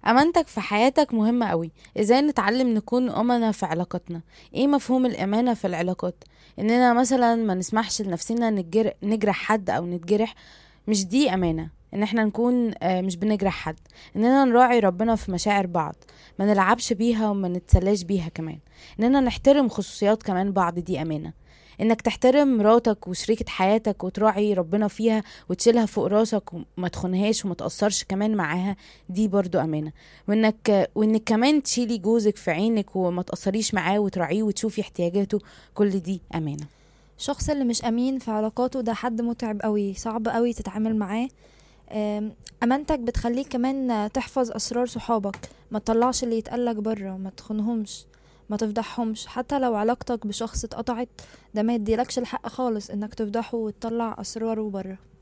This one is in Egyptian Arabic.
امانتك في حياتك مهمة قوي ازاي نتعلم نكون امنا في علاقاتنا ايه مفهوم الامانة في العلاقات اننا مثلا ما نسمحش لنفسنا نجر... نجرح حد او نتجرح مش دي امانة ان احنا نكون آه، مش بنجرح حد اننا نراعي ربنا في مشاعر بعض ما نلعبش بيها وما نتسلاش بيها كمان اننا نحترم خصوصيات كمان بعض دي امانة انك تحترم مراتك وشريكة حياتك وتراعي ربنا فيها وتشيلها فوق راسك وما تخونهاش وما تأثرش كمان معاها دي برضو أمانة وإنك وإنك كمان تشيلي جوزك في عينك وما تأثريش معاه وتراعيه وتشوفي احتياجاته كل دي أمانة الشخص اللي مش امين في علاقاته ده حد متعب قوي صعب قوي تتعامل معاه أم، امانتك بتخليك كمان تحفظ اسرار صحابك ما تطلعش اللي يتقالك بره ما تخونهمش ما تفضحهمش حتى لو علاقتك بشخص اتقطعت ده ما يديلكش الحق خالص انك تفضحه وتطلع اسراره بره